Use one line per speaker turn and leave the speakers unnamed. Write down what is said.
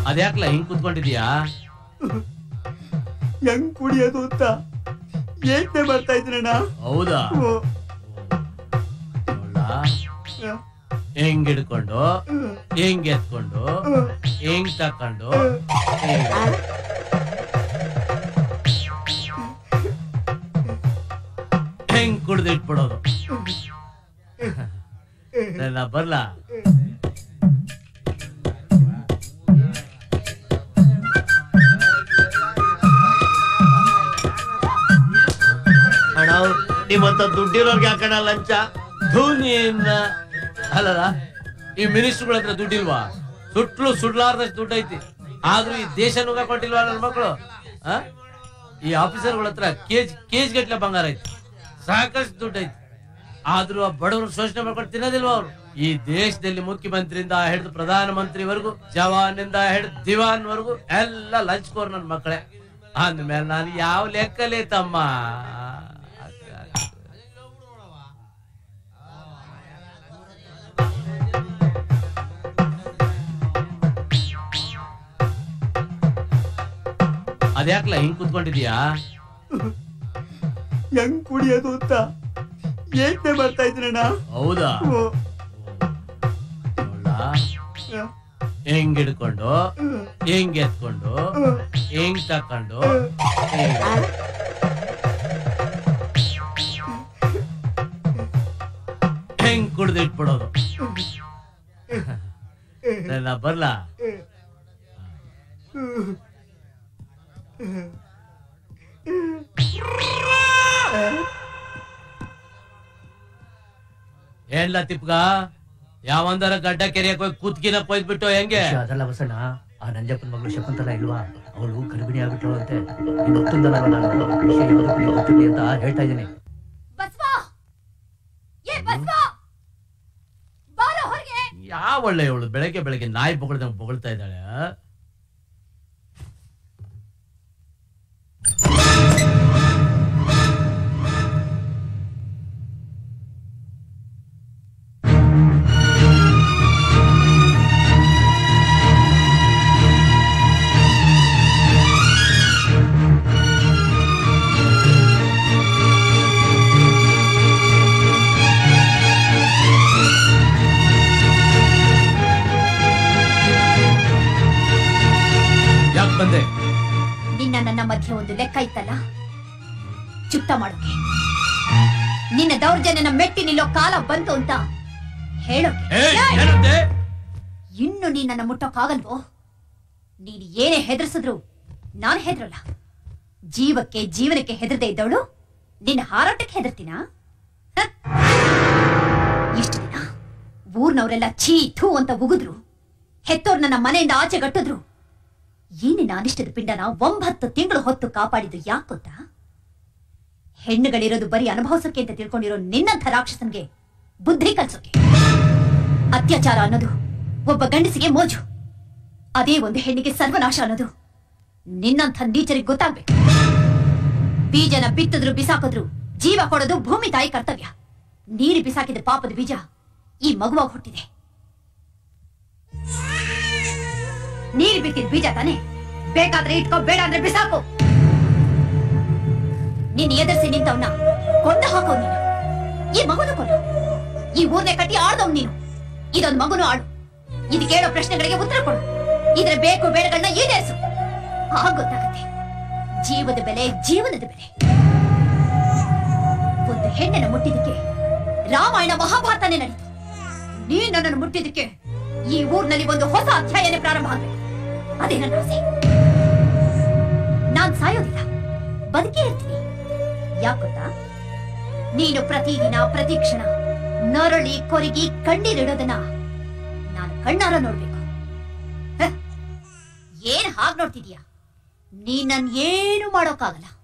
ಅದ್ಯಾಕ್ಲ ಹಿಂಗ್ ಕುತ್ಕೊಂಡಿದ್ಯಾ
ಹೆಂಗ್ ಕುಡಿಯೋದು ಅಂತ ಯೋಚನೆ ಮಾಡ್ತಾ ಇದ್ರಣ್ಣ
ಹೌದಾ
ಓ,
ನೋಡ್ಲಾ?
ಆ,
ಹೆಂಗ್ ಹಿಡ್ಕೊಂಡು
ಆ,
ಹೆಂಗ್ ಎತ್ಕೊಂಡು
ಆ,
ಹೆಂಗ್ ತಕೊಂಡು
ಆ.
ಹಿಂಗ್. ಹೆಂಗ್ ಕುಡ್ದು ಇಟ್ಬಿಡೋದು ನಾ ಬರ್ಲಾ
ಅಣ್ಣ ನಿಮ್ಮಂತ ದುಡ್ಡಿರೋರ್ಗೆ ಹಾಕಣ ಲಂಚ
ಧೂನಿಯಿಂದ ಅಲ್ಲಲ್ಲ ಈ ಮಿನಿಸ್ಟ್ರುಗಳ ಹತ್ರ ದುಡ್ಡಿಲ್ವಾ ಸುಟ್ಲು ಸುಡ್ಲಾರ್ದಷ್ಟು ದುಡ್ಡು ಐತಿ ಆದ್ರೂ ಈ ದೇಶ ನುಗ್ಗ ಕೊಟ್ಟಿಲ್ವಾ ನನ್ನ ಮಕ್ಕಳು ಆ? ಈ ಆಫೀಸರ್ಗಳ ಹತ್ರ ಕೇಜ್ ಕೇಜ್ ಗಟ್ಲೆ ಬಂಗಾರ ಐತಿ ಸಾಕಷ್ಟು ದುಡ್ಡು ಐತಿ ಆದ್ರೂ ಆ ಬಡವರು ಶೋಷಣೆ ಮಾಡ್ಕೊಂಡು ತಿನ್ನೋದಿಲ್ವಾ ಅವ್ರು ಈ ದೇಶದಲ್ಲಿ ಮುಖ್ಯಮಂತ್ರಿಯಿಂದ ಹಿಡಿದು ಪ್ರಧಾನ ಮಂತ್ರಿವರೆಗೂ ಜವಾನಿಂದ ಹಿಡಿದು ದಿವಾನ್ ವರೆಗೂ ಎಲ್ಲ ಲಂಚ್ಕೋರ್ ನನ್ನ ಮಕ್ಕಳೇ ಅಂದ್ಮೇಲೆ ನಾನು ಯಾವ ಲೆಕ್ಕಲೇ ತಮ್ಮ ಅದ್ಯಾಕ್ಲ ಹಿಂಗ್ ಕುತ್ಕೊಂಡಿದ್ಯಾ
ಹೆಂಗ್ ಕುಡಿಯೋದು ಅಂತ ಯೋಚನೆ ಮಾಡ್ತಾ ಇದ್ರಣ್ಣ
ಹೌದಾ
ಓ,
ನೋಡ್ಲಾ?
ಆ,
ಹೆಂಗ್ ಹಿಡ್ಕೊಂಡು
ಆ,
ಹೆಂಗ್ ಎತ್ಕೊಂಡು
ಆ,
ಹೆಂಗ್ ತಕೊಂಡು
ಆ.
ಹಿಂಗ್. ಹೆಂಗ್ ಕುಡ್ದು ಇಟ್ಬಿಡೋದು ನಾ ಬರ್ಲಾ ಏನ್ಲ ತಿಪ್ಗ ಯಾವಂದರ ಗಡ್ಡ ಕೆರೆಯಕ್ ಹೋಗಿ ಕೂತ್ಕಿನ ಕೊಯ್ದ್ಬಿಟ್ಟು ಹೆಂಗೆ
ವಿಷಯ ಅದಲ್ಲ ಬಸಣ್ಣ ಆ ನಂಜಪ್ಪನ ಮಗಳು ಶಕುಂತಲ ಇಲ್ವಾ ಅವಳು ಗರ್ಭಿಣಿ ಆಗ್ಬಿಟ್ಟಳು ಅಂತೆ ಇನ್ನು ಹೊತ್ತೊಂದಲ್ಲ ನಾನು ವಿಷಯ ಯಾವುದಕ್ಕೂ ನೀವು ಗೊತ್ತಿರಲಿ ಅಂತ ಹೇಳ್ತಾ ಇದ್ದೀನಿ
ಬಸ್ವಾ ಏ ಬಸ್ವಾ ಬಾರ ಹೊರಗೆ
ಯಾವ ಒಳ್ಳೆ ಇವಳು ಬೆಳಗ್ಗೆ ಬೆಳಗ್ಗೆ ನಾಯಿ ಬೊಗಳ್ದಂಗ್ ಬೊಗಳ್ತಾ ಇದ್ದಾಳೆ ಆ? ಯಾಕ್ ಬಂದೆ
ನಿನ್ನ ನನ್ನ ಮಧ್ಯೆ ಒಂದು ಲೆಕ್ಕ ಇತ್ತಲ್ಲ ಚುಕ್ತ ಮಾಡೋಕೆ ನಿನ್ನ ದೌರ್ಜನ್ಯನ ಮೆಟ್ಟಿ ನಿಲ್ಲೋ ಕಾಲ ಬಂತು ಅಂತ ಹೇಳೋಕೆ
ಏಯ್,
ಏಯ್!
ಏನಂದೆ
ಇನ್ನು ನೀ ನನ್ನ ಮುಟ್ಟೋಕ್ಕಾಗಲ್ವೋ ನೀನು ಏನೇ ಹೆದರ್ಸಿದ್ರು ನಾನು ಹೆದರಲ್ಲ ಜೀವಕ್ಕೆ ಜೀವನಕ್ಕೆ ಹೆದರದೆ ಇದ್ದವಳು ನಿನ್ನ ಹಾರಾಟಕ್ಕೆ ಹೆದರ್ತೀನಾ ಹ? ಇಷ್ಟು ದಿನ ಊರ್ನವರೆಲ್ಲ ಛೀ ಥೂ ಅಂತ ಉಗಿದ್ರು ಹೆತ್ತೋರ್ ನನ್ನ ಮನೆಯಿಂದ ಆಚೆ ಗಟ್ಟಿದ್ರು ಈ ನಿನ್ನ ಅನಿಷ್ಟದ ಪಿಂಡನ ಒಂಬತ್ತು ತಿಂಗಳು ಹೊತ್ತು ಕಾಪಾಡಿದ್ದು ಯಾಕೆ ಗೊತ್ತಾ ಹೆಣ್ಣುಗಳಿರೋದು ಬರೀ ಅನುಭವಿಸೋಕೆ ಅಂತ ತಿಳ್ಕೊಂಡಿರೋ ನಿನ್ನಂಥ ರಾಕ್ಷಸನ್ಗೆ ಬುದ್ಧಿ ಕಲ್ಸೋಕೆ ಅತ್ಯಾಚಾರ ಅನ್ನೋದು ಒಬ್ಬ ಗಂಡಸಿಗೆ ಮೋಜು ಅದೇ ಒಂದು ಹೆಣ್ಣಿಗೆ ಸರ್ವನಾಶ ಅನ್ನೋದು ನಿನ್ನಂಥ ನೀಚರಿಗೆ ಗೊತ್ತಾಗ್ಬೇಕು ಬೀಜನ ಬಿತ್ತಿದ್ರು ಬಿಸಾಕಿದ್ರು ಜೀವ ಕೊಡೋದು ಭೂಮಿ ತಾಯಿ ಕರ್ತವ್ಯ ನೀರು ಬಿಸಾಕಿದ ಪಾಪದ ಬೀಜ ಈ ಮಗುವಾಗಿ ಹುಟ್ಟಿದೆ ನೀರು ಬಿತ್ತಿದ ಬೀಜ ತಾನೆ ಬೇಕಾದ್ರೆ ಇಟ್ಕೋ ಬೇಡ ಅಂದ್ರೆ ಬಿಸಾಕು ನೀನ್ ಎದುರಿಸಿ ನಿಂತವನ್ನ ಕೊಂದು ಹಾಕೋ ನೀನು ಈ ಮಗುನು ಕೊಂದು ಈ ಊರ್ನೆ ಕಟ್ಟಿ ಆಳ್ದವ್ ನೀನು ಇದೊಂದು ಮಗುನು ಆಳು ಇದು ಕೇಳೋ ಪ್ರಶ್ನೆಗಳಿಗೆ ಉತ್ತರ ಕೊಡು ಇದ್ರ ಬೇಕು ಬೇಡಗಳನ್ನ ಈಡೇರಿಸು ಆಗ ಗೊತ್ತಾಗುತ್ತೆ ಜೀವದ ಬೆಲೆ ಜೀವನದ ಬೆಲೆ ಒಂದು ಹೆಣ್ಣನ್ನು ಮುಟ್ಟಿದಕ್ಕೆ ರಾಮಾಯಣ ಮಹಾಭಾರತನೇ ನಡೀತು ನೀ ನನ್ನನ್ನು ಮುಟ್ಟಿದಕ್ಕೆ ಈ ಊರಿನಲ್ಲಿ ಒಂದು ಹೊಸ ಅಧ್ಯಾಯನೇ ಪ್ರಾರಂಭ ಆಗ್ಬೇಕು ಅದೇ ನನ್ನ ಆಸೆ ನಾನ್ ಸಾಯೋದಿಲ್ಲ ಬದುಕೇ ಇರ್ತೀನಿ ಯಾಕ್ ಗೊತ್ತಾ ನೀನು ಪ್ರತಿದಿನ ಪ್ರತಿ ಕ್ಷಣ ನರಳಿ ಕೊರಗಿ ಕಣ್ಣೀರಿಡೋದನ್ನ ನಾನು ಕಣ್ಣಾರ ನೋಡ್ಬೇಕು ಹ? ಏನ್ ಹಾಗ್ ನೋಡ್ತಿದೀಯ ನೀ ನನ್ ಏನು ಮಾಡೋಕ್ಕಾಗಲ್ಲ